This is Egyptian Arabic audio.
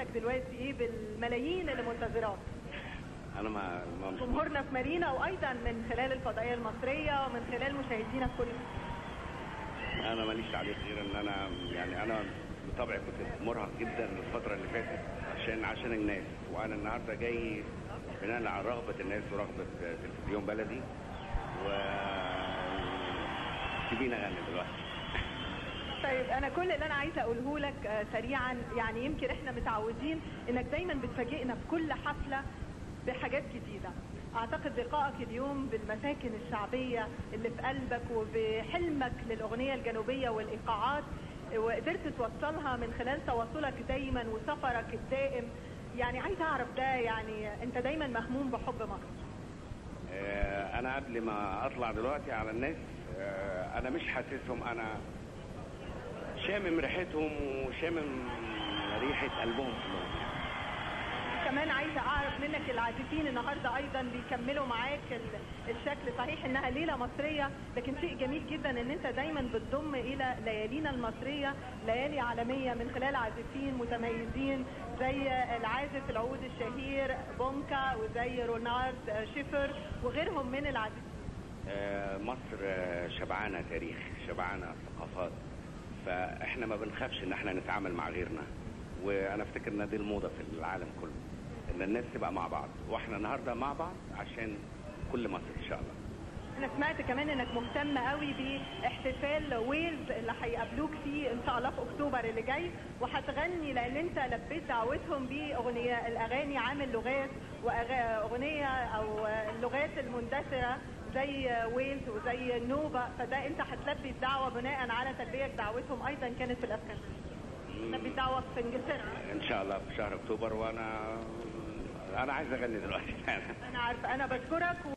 دلوقتي ايه بالملايين اللي منتظراك انا ما ما مش جمهورنا في مارينا وايضا من خلال الفضائيه المصريه ومن خلال مشاهدينا في كل انا ماليش تعليق غير ان انا يعني انا بطبعي كنت مرهق جدا الفتره اللي فاتت عشان عشان الناس وانا النهارده جاي بناء على رغبه الناس ورغبه تلفزيون بلدي و سيبيني اغني دلوقتي طيب انا كل اللي انا عايزه اقوله لك آه، سريعا يعني يمكن احنا متعودين انك دايما بتفاجئنا في كل حفله بحاجات جديده اعتقد لقائك اليوم بالمساكن الشعبيه اللي في قلبك وبحلمك للاغنيه الجنوبيه والايقاعات آه، وقدرت توصلها من خلال تواصلك دايما وسفرك الدائم يعني عايزه اعرف ده يعني انت دايما مهموم بحب مصر آه، انا قبل ما اطلع دلوقتي على الناس آه، انا مش حاسسهم انا شامم ريحتهم وشامم ريحه قلبهم كلهم كمان عايزه اعرف منك العازفين النهارده ايضا بيكملوا معاك ال- الشكل صحيح انها ليله مصريه لكن شيء جميل جدا ان انت دايما بتضم الى ليالينا المصريه ليالي عالميه من خلال عازفين متميزين زي العازف العود الشهير بونكا وزي رونالد شيفر وغيرهم من العازفين آه، مصر آه، شبعانه تاريخ شبعانه ثقافات فاحنا ما بنخافش ان احنا نتعامل مع غيرنا وانا افتكر ان دي الموضه في العالم كله ان الناس تبقى مع بعض واحنا النهارده مع بعض عشان كل مصر ان شاء الله انا سمعت كمان انك مهتم قوي باحتفال ويلز اللي هيقابلوك فيه ان شاء الله في اكتوبر اللي جاي وهتغني لان انت لبيت دعوتهم باغنيه الاغاني عامل لغات واغنيه او اللغات المندثره زي ويلز وزي النوبه فده انت هتلبي الدعوه بناء على تلبيه دعوتهم ايضا كانت في الاسكندريه تلبي الدعوه في انجلترا ان شاء الله في شهر اكتوبر وانا انا عايز اغني دلوقتي انا عارفه انا بشكرك